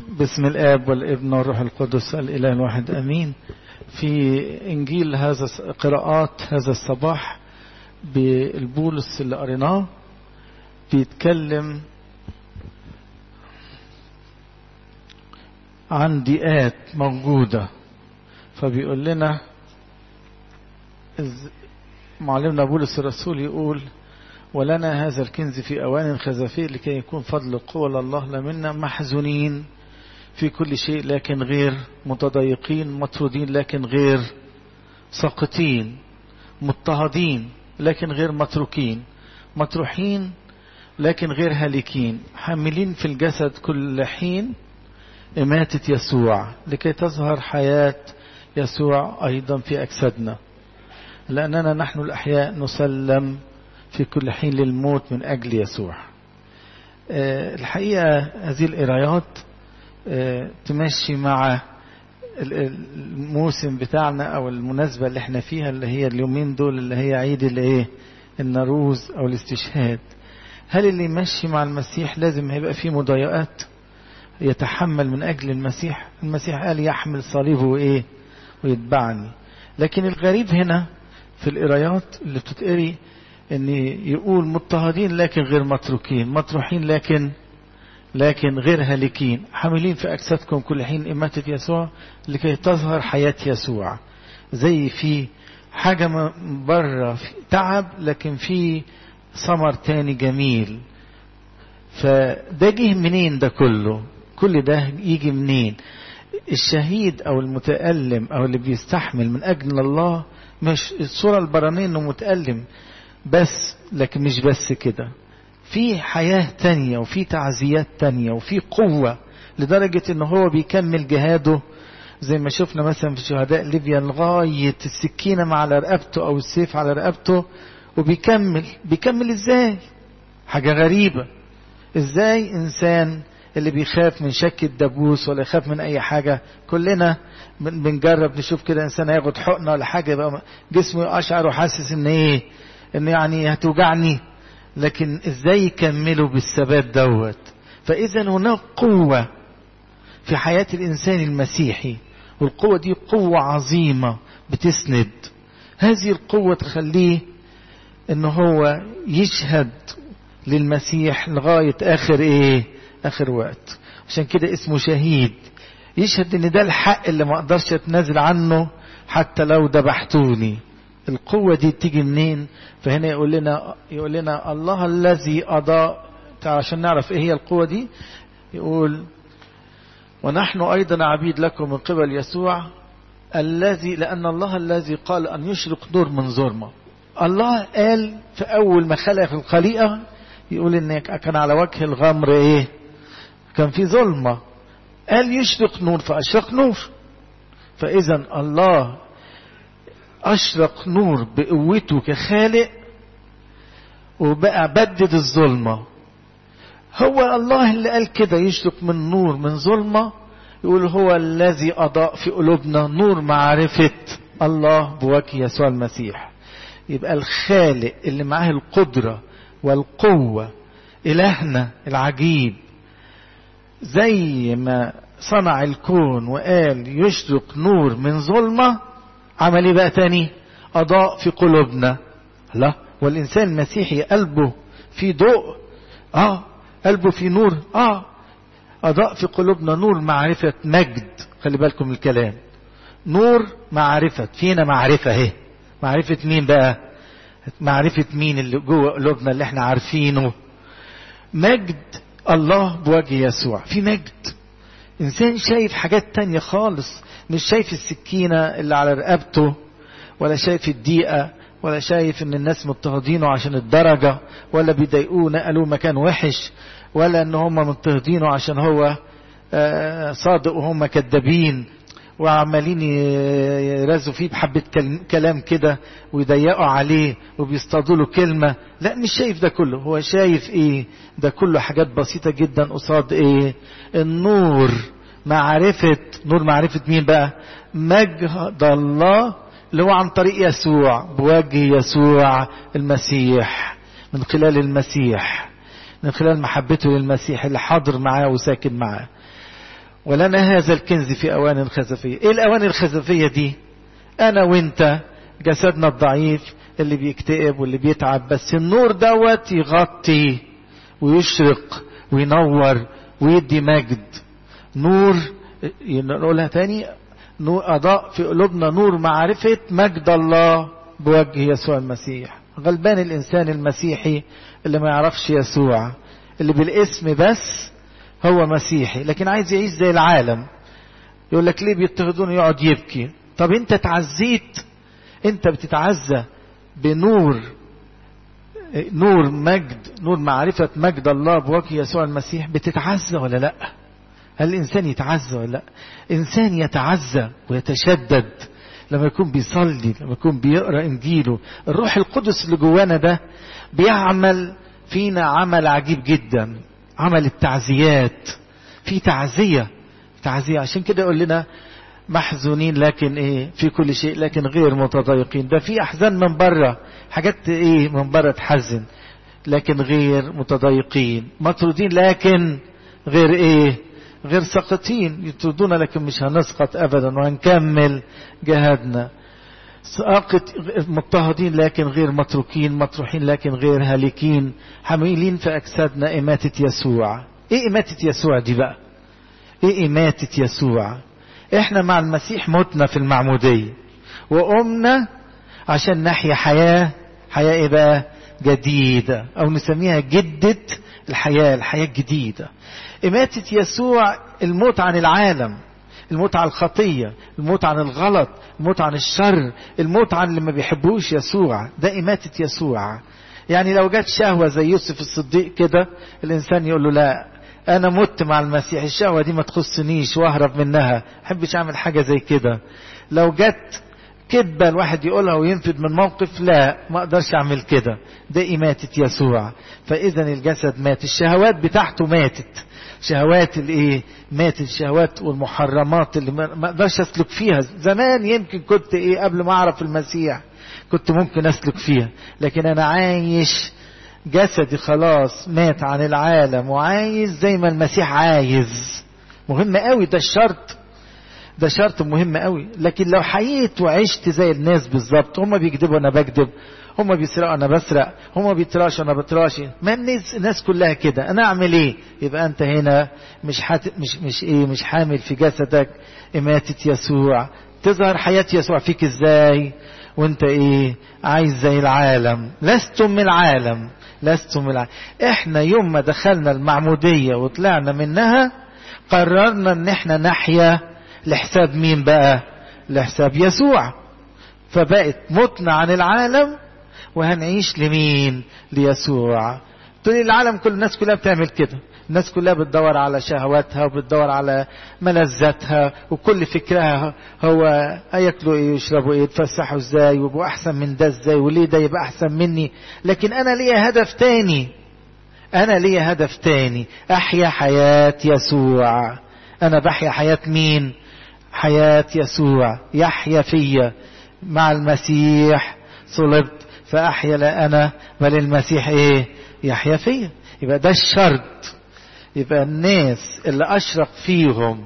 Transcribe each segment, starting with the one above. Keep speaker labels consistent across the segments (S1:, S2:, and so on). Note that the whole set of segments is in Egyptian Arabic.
S1: باسم الآب والابن والروح القدس الإله الواحد أمين في إنجيل هذا قراءات هذا الصباح بالبولس اللي قريناه بيتكلم عن ضيقات موجودة فبيقول لنا معلمنا بولس الرسول يقول ولنا هذا الكنز في أوان خزفية لكي يكون فضل القوة لله لا منا محزونين في كل شيء لكن غير متضايقين مطرودين لكن غير ساقطين مضطهدين لكن غير متروكين مطروحين لكن غير هالكين حاملين في الجسد كل حين إماتة يسوع لكي تظهر حياة يسوع أيضا في أجسادنا لأننا نحن الأحياء نسلم في كل حين للموت من أجل يسوع الحقيقة هذه القرايات تمشي مع الموسم بتاعنا أو المناسبة اللي احنا فيها اللي هي اليومين دول اللي هي عيد الايه النروز أو الاستشهاد هل اللي يمشي مع المسيح لازم هيبقى فيه مضايقات يتحمل من أجل المسيح المسيح قال يحمل صليبه وإيه ويتبعني لكن الغريب هنا في القرايات اللي بتتقري ان يقول مضطهدين لكن غير متروكين مطروحين لكن لكن غير هالكين حاملين في أجسادكم كل حين إماتة يسوع لكي تظهر حياة يسوع زي في حاجة بره في تعب لكن في ثمر تاني جميل فده جه منين ده كله كل ده يجي منين الشهيد او المتألم او اللي بيستحمل من اجل الله مش الصورة البرانية انه متألم بس لكن مش بس كده في حياة تانية وفي تعزيات تانية وفي قوة لدرجة ان هو بيكمل جهاده زي ما شفنا مثلا في شهداء ليبيا لغاية السكينة مع على رقبته او السيف على رقبته وبيكمل بيكمل ازاي حاجة غريبة ازاي انسان اللي بيخاف من شك الدبوس ولا يخاف من اي حاجة كلنا بنجرب نشوف كده انسان هياخد حقنة ولا حاجة يبقى جسمه يقشعر وحاسس ان ايه ان يعني هتوجعني لكن ازاي يكملوا بالثبات دوت فاذا هناك قوة في حياة الانسان المسيحي والقوة دي قوة عظيمة بتسند هذه القوة تخليه ان هو يشهد للمسيح لغاية اخر ايه اخر وقت عشان كده اسمه شهيد يشهد ان ده الحق اللي ما اقدرش اتنازل عنه حتى لو ذبحتوني القوة دي تيجي منين فهنا يقول لنا يقول لنا الله الذي أضاء عشان نعرف ايه هي القوة دي يقول ونحن أيضا عبيد لكم من قبل يسوع الذي لأن الله الذي قال أن يشرق نور من ظلمة الله قال في أول ما خلق الخليقة يقول إن كان على وجه الغمر إيه كان في ظلمة قال يشرق نور فأشرق نور فإذا الله أشرق نور بقوته كخالق وبقى بدد الظلمة هو الله اللي قال كده يشرق من نور من ظلمة يقول هو الذي أضاء في قلوبنا نور معرفة الله بوجه يسوع المسيح يبقى الخالق اللي معاه القدرة والقوة إلهنا العجيب زي ما صنع الكون وقال يشرق نور من ظلمه عمل ايه بقى تاني اضاء في قلوبنا لا والانسان المسيحي قلبه في ضوء اه قلبه في نور اه اضاء في قلوبنا نور معرفة مجد خلي بالكم من الكلام نور معرفة فينا معرفة اهي معرفة مين بقى معرفة مين اللي جوه قلوبنا اللي احنا عارفينه مجد الله بوجه يسوع في مجد انسان شايف حاجات تانية خالص مش شايف السكينة اللي على رقبته ولا شايف الدقيقة ولا شايف ان الناس مضطهدينه عشان الدرجة ولا بيضايقوه نقلوه مكان وحش ولا ان هم مضطهدينه عشان هو صادق وهم كذابين وعمالين يرازوا فيه بحبة كلام كده ويضيقوا عليه وبيصطادوا له كلمة لا مش شايف ده كله هو شايف ايه ده كله حاجات بسيطة جدا قصاد ايه النور معرفة نور معرفة مين بقى مجد الله اللي هو عن طريق يسوع بوجه يسوع المسيح من خلال المسيح من خلال محبته للمسيح اللي حاضر معاه وساكن معاه ولنا هذا الكنز في أوان خزفية إيه الأوان الخزفية دي أنا وإنت جسدنا الضعيف اللي بيكتئب واللي بيتعب بس النور دوت يغطي ويشرق وينور ويدي مجد نور نقولها تاني نور أضاء في قلوبنا نور معرفة مجد الله بوجه يسوع المسيح غلبان الإنسان المسيحي اللي ما يعرفش يسوع اللي بالاسم بس هو مسيحي لكن عايز يعيش زي العالم يقول لك ليه بيضطهدون يقعد يبكي طب انت تعزيت انت بتتعزى بنور نور مجد نور معرفة مجد الله بوجه يسوع المسيح بتتعزى ولا لا هل الإنسان يتعزى ولا لا إنسان يتعزى ويتشدد لما يكون بيصلي لما يكون بيقرأ إنجيله الروح القدس اللي جوانا ده بيعمل فينا عمل عجيب جدا عمل التعزيات في تعزية تعزية عشان كده يقول لنا محزونين لكن ايه في كل شيء لكن غير متضايقين ده في احزان من بره حاجات ايه من بره تحزن لكن غير متضايقين مطرودين لكن غير ايه غير ساقطين يطردونا لكن مش هنسقط ابدا وهنكمل جهادنا ساقط مضطهدين لكن غير متروكين مطروحين لكن غير هالكين حاملين في اجسادنا اماتة يسوع ايه اماتة يسوع دي بقى ايه اماتة يسوع احنا مع المسيح متنا في المعمودية وقمنا عشان نحيا حياة حياة ايه بقى جديدة او نسميها جدة الحياة الحياة الجديدة إماتة يسوع الموت عن العالم الموت عن الخطية الموت عن الغلط الموت عن الشر الموت عن اللي ما بيحبوش يسوع ده إماتة يسوع يعني لو جت شهوة زي يوسف الصديق كده الإنسان يقول له لا أنا مت مع المسيح الشهوة دي ما تخصنيش وأهرب منها أحبش أعمل حاجة زي كده لو جت كذبة الواحد يقولها وينفد من موقف لا ما اقدرش اعمل كده ده إماتة يسوع فإذا الجسد مات الشهوات بتاعته ماتت شهوات الايه ماتت الشهوات والمحرمات اللي ما اقدرش اسلك فيها زمان يمكن كنت ايه قبل ما اعرف المسيح كنت ممكن اسلك فيها لكن انا عايش جسدي خلاص مات عن العالم وعايز زي ما المسيح عايز مهم قوي ده الشرط ده شرط مهم قوي لكن لو حييت وعشت زي الناس بالظبط هم بيكذبوا انا بكذب هم بيسرقوا انا بسرق هم بيتراش انا بتراش ما الناس الناس كلها كده انا اعمل ايه يبقى انت هنا مش حات مش مش ايه مش حامل في جسدك اماتة يسوع تظهر حياة يسوع فيك ازاي وانت ايه عايز زي العالم لستم من العالم لستم من العالم احنا يوم ما دخلنا المعمودية وطلعنا منها قررنا ان احنا نحيا لحساب مين بقى لحساب يسوع فبقت متنا عن العالم وهنعيش لمين ليسوع تقول العالم كل الناس كلها بتعمل كده الناس كلها بتدور على شهواتها وبتدور على ملذاتها وكل فكرها هو هياكلوا ايه ويشربوا ايه يتفسحوا ازاي ويبقوا احسن من ده ازاي وليه ده يبقى احسن مني لكن انا ليا هدف تاني انا ليا هدف تاني احيا حياة يسوع انا بحيا حياة مين حياة يسوع يحيا فيا مع المسيح صلبت فأحيا لا أنا بل المسيح إيه يحيا فيا يبقى ده الشرط يبقى الناس اللي أشرق فيهم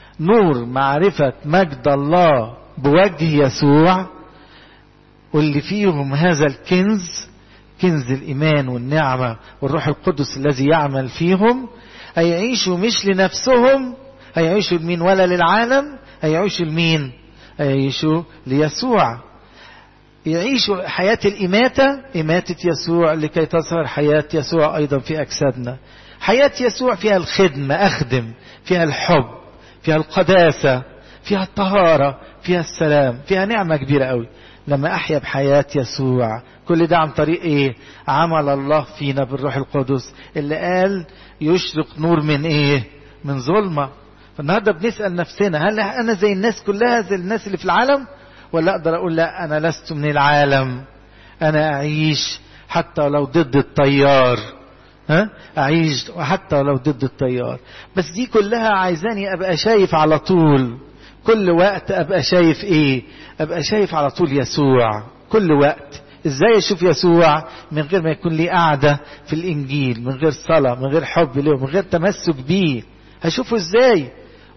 S1: نور معرفة مجد الله بوجه يسوع واللي فيهم هذا الكنز كنز الإيمان والنعمة والروح القدس الذي يعمل فيهم هيعيشوا مش لنفسهم هيعيشوا لمين ولا للعالم هيعيشوا لمين هيعيشوا ليسوع يعيشوا حياة الإماتة إماتة يسوع لكي تظهر حياة يسوع أيضا في أجسادنا حياة يسوع فيها الخدمة أخدم فيها الحب فيها القداسة فيها الطهارة فيها السلام فيها نعمة كبيرة قوي لما أحيا بحياة يسوع كل ده عن طريق إيه عمل الله فينا بالروح القدس اللي قال يشرق نور من إيه من ظلمة فالنهاردة بنسأل نفسنا هل أنا زي الناس كلها زي الناس اللي في العالم ولا أقدر أقول لا أنا لست من العالم أنا أعيش حتى لو ضد التيار ها أعيش حتى لو ضد التيار بس دي كلها عايزاني أبقى شايف على طول كل وقت أبقى شايف إيه أبقى شايف على طول يسوع كل وقت ازاي اشوف يسوع من غير ما يكون لي قاعدة في الانجيل من غير صلاة من غير حب له من غير تمسك بيه هشوفه ازاي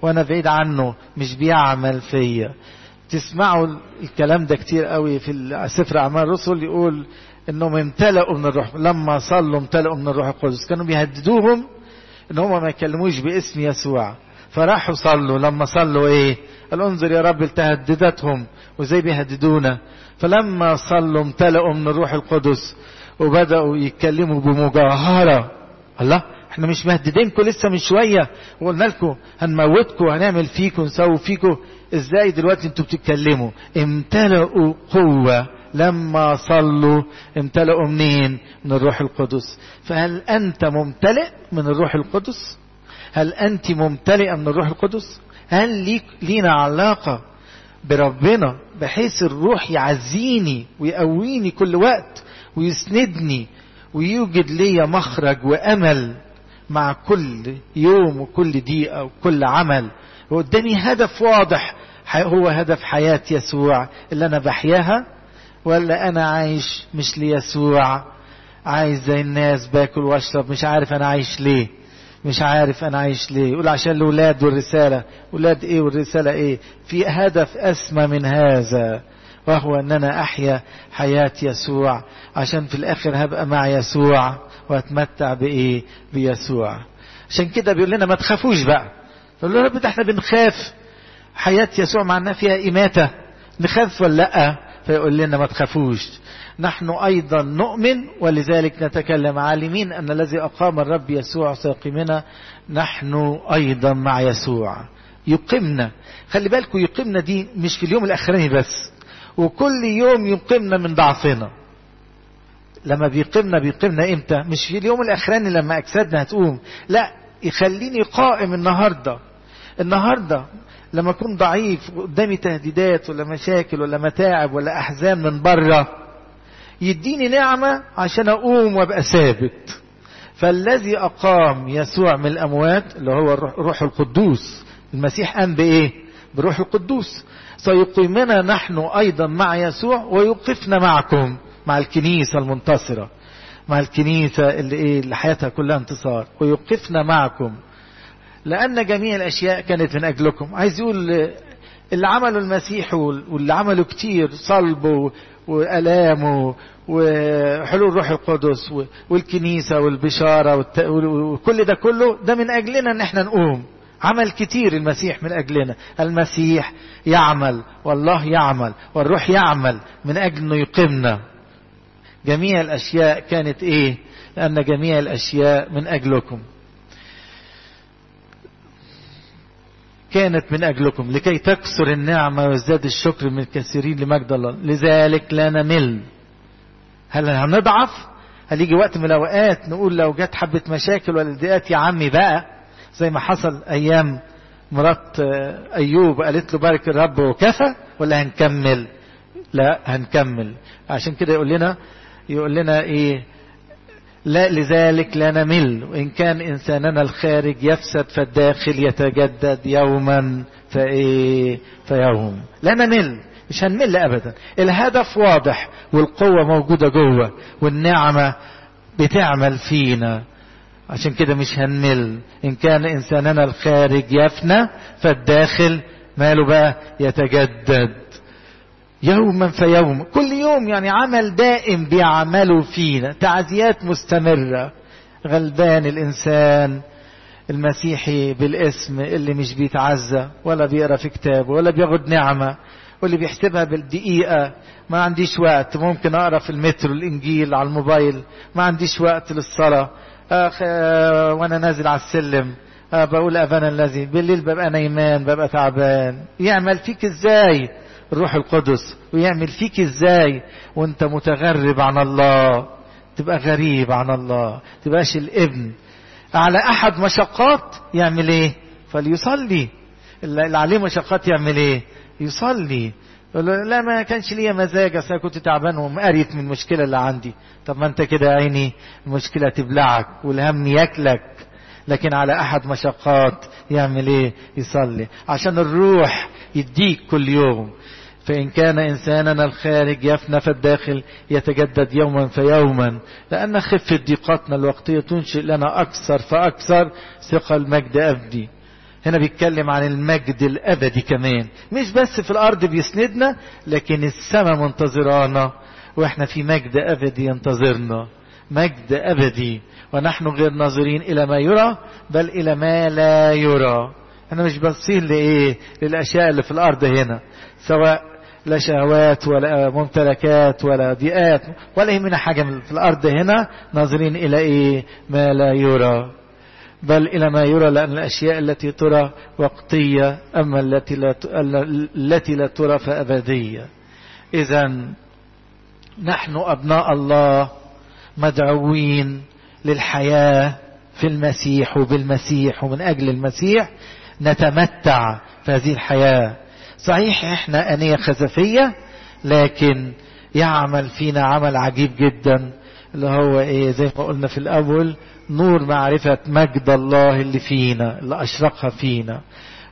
S1: وانا بعيد عنه مش بيعمل فيا تسمعوا الكلام ده كتير قوي في سفر اعمال الرسل يقول انهم امتلأوا من الروح لما صلوا امتلأوا من الروح القدس كانوا بيهددوهم ان هم ما يكلموش باسم يسوع فراحوا صلوا لما صلوا ايه قال انظر يا رب تهددتهم وزي بيهددونا فلما صلوا امتلأوا من الروح القدس وبدأوا يتكلموا بمجاهرة الله احنا مش مهددينكم لسه من شوية وقلنا لكم هنموتكم وهنعمل فيكم ونسوي فيكم ازاي دلوقتي انتوا بتتكلموا امتلأوا قوة لما صلوا امتلأوا منين من الروح القدس فهل انت ممتلئ من الروح القدس هل انت ممتلئة من الروح القدس هل ليك لينا علاقة بربنا بحيث الروح يعزيني ويقويني كل وقت ويسندني ويوجد لي مخرج وامل مع كل يوم وكل دقيقة وكل عمل وقدامي هدف واضح هو هدف حياة يسوع اللي أنا بحياها ولا أنا عايش مش ليسوع عايز زي الناس باكل واشرب مش عارف أنا عايش ليه مش عارف أنا عايش ليه يقول عشان الأولاد والرسالة أولاد إيه والرسالة إيه في هدف أسمى من هذا وهو أن أنا أحيا حياة يسوع عشان في الآخر هبقى مع يسوع وأتمتع بإيه بيسوع عشان كده بيقول لنا ما تخافوش بقى يقول له رب ده احنا بنخاف حياة يسوع معناها فيها إماتة نخاف ولا لأ فيقول لنا ما تخافوش نحن أيضا نؤمن ولذلك نتكلم عالمين أن الذي أقام الرب يسوع ساقمنا نحن أيضا مع يسوع يقيمنا خلي بالكم يقيمنا دي مش في اليوم الأخراني بس وكل يوم يقيمنا من ضعفنا لما بيقيمنا بيقيمنا امتى مش في اليوم الاخراني لما اجسادنا هتقوم لا يخليني قائم النهارده النهارده لما اكون ضعيف قدامي تهديدات ولا مشاكل ولا متاعب ولا احزان من بره يديني نعمه عشان اقوم وابقى ثابت فالذي اقام يسوع من الاموات اللي هو الروح القدوس المسيح قام بايه بروح القدوس سيقيمنا نحن ايضا مع يسوع ويوقفنا معكم مع الكنيسه المنتصره مع الكنيسه اللي ايه اللي حياتها كلها انتصار ويوقفنا معكم لان جميع الاشياء كانت من اجلكم عايز يقول اللي عمله المسيح واللي عمله كتير صلبه والامه وحلول روح القدس والكنيسه والبشاره وكل ده كله ده من اجلنا ان احنا نقوم عمل كتير المسيح من أجلنا المسيح يعمل والله يعمل والروح يعمل من أجل أنه يقيمنا جميع الأشياء كانت إيه لأن جميع الأشياء من أجلكم كانت من أجلكم لكي تكسر النعمة ويزداد الشكر من الكثيرين لمجد الله لذلك لا نمل هل هنضعف هل يجي وقت من الأوقات نقول لو جت حبة مشاكل ولا ضيقات يا عمي بقى زي ما حصل ايام مرات ايوب قالت له بارك الرب وكفى ولا هنكمل لا هنكمل عشان كده يقول لنا يقول لنا ايه لا لذلك لا نمل وان كان انساننا الخارج يفسد فالداخل يتجدد يوما فايه فيوم لا نمل مش هنمل ابدا الهدف واضح والقوه موجوده جوه والنعمه بتعمل فينا عشان كده مش هنمل إن كان إنساننا الخارج يفنى فالداخل ماله بقى يتجدد يوما فيوم كل يوم يعني عمل دائم بيعمله فينا تعزيات مستمرة غلبان الإنسان المسيحي بالاسم اللي مش بيتعزى ولا بيقرا في كتابه ولا بياخد نعمة واللي بيحسبها بالدقيقة ما عنديش وقت ممكن أقرأ في المترو الإنجيل على الموبايل ما عنديش وقت للصلاة أخ وانا نازل على السلم بقول ابانا الذي بالليل ببقى نايمان ببقى تعبان يعمل فيك ازاي الروح القدس ويعمل فيك ازاي وانت متغرب عن الله تبقى غريب عن الله تبقاش الابن على احد مشقات يعمل ايه فليصلي اللي عليه مشقات يعمل ايه يصلي لا ما كانش ليا مزاج اصل كنت تعبان ومقريت من المشكله اللي عندي طب ما انت كده عيني المشكله تبلعك والهم ياكلك لكن على احد مشقات يعمل ايه يصلي عشان الروح يديك كل يوم فإن كان إنساننا الخارج يفنى فالداخل يتجدد يوما فيوما لأن خفة ضيقاتنا الوقتية تنشئ لنا أكثر فأكثر ثقة المجد أبدي هنا بيتكلم عن المجد الأبدي كمان مش بس في الأرض بيسندنا لكن السماء منتظرانا وإحنا في مجد أبدي ينتظرنا مجد أبدي ونحن غير ناظرين إلى ما يرى بل إلى ما لا يرى احنا مش باصين لإيه للأشياء اللي في الأرض هنا سواء لا شهوات ولا ممتلكات ولا ضيقات ولا يهمنا حاجة في الأرض هنا ناظرين إلى إيه ما لا يرى بل إلى ما يرى لأن الأشياء التي ترى وقتية أما التي لا التي لا ترى فأبدية إذا نحن أبناء الله مدعوين للحياة في المسيح وبالمسيح ومن أجل المسيح نتمتع في هذه الحياة صحيح احنا أنية خزفية لكن يعمل فينا عمل عجيب جدا اللي هو ايه زي ما قلنا في الأول نور معرفة مجد الله اللي فينا اللي أشرقها فينا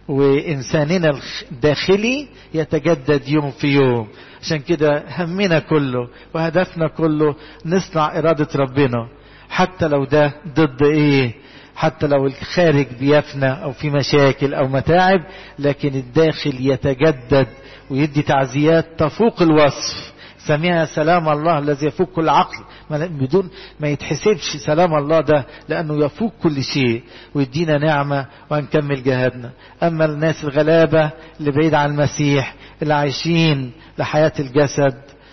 S1: وإنساننا الداخلي يتجدد يوم في يوم عشان كده همنا كله وهدفنا كله نصنع إرادة ربنا حتى لو ده ضد إيه حتى لو الخارج بيفنى أو في مشاكل أو متاعب لكن الداخل يتجدد ويدي تعزيات تفوق الوصف سميها سلام الله الذي يفوق كل عقل بدون ما يتحسبش سلام الله ده لأنه يفوق كل شيء ويدينا نعمة وهنكمل جهادنا أما الناس الغلابة اللي بعيد عن المسيح اللي عايشين لحياة الجسد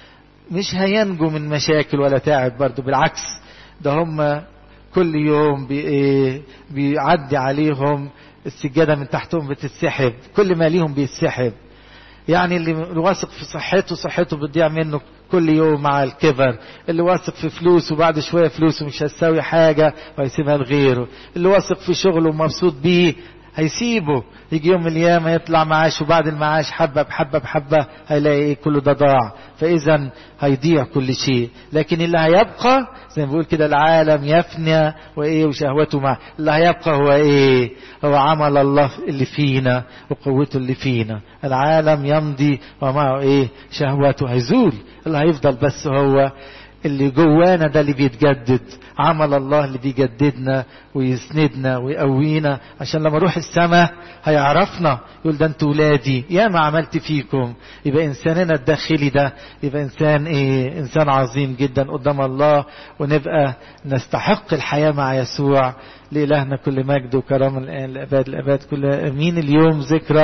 S1: مش هينجوا من مشاكل ولا تعب برضو بالعكس ده هم كل يوم بي بيعدي عليهم السجادة من تحتهم بتتسحب كل ما ليهم بيتسحب يعني اللي واثق في صحته صحته بتضيع منه كل يوم مع الكبر اللي واثق في فلوسه وبعد شوية فلوسه مش هتساوي حاجة وهيسيبها لغيره اللي واثق في شغله ومبسوط بيه هيسيبه يجي يوم من الايام يطلع معاش وبعد المعاش حبه بحبه بحبه هيلاقي ايه كله ده ضاع فاذا هيضيع كل شيء لكن اللي هيبقى زي ما بيقول كده العالم يفنى وايه وشهوته معه اللي هيبقى هو ايه هو عمل الله اللي فينا وقوته اللي فينا العالم يمضي ومعه ايه شهوته هيزول اللي هيفضل بس هو اللي جوانا ده اللي بيتجدد عمل الله اللي بيجددنا ويسندنا ويقوينا عشان لما نروح السماء هيعرفنا يقول ده انتوا ولادي يا ما عملت فيكم يبقى انساننا الداخلي ده يبقى انسان ايه انسان عظيم جدا قدام الله ونبقى نستحق الحياة مع يسوع لإلهنا كل مجد وكرم الآن لأباد الأباد كل أمين اليوم ذكرى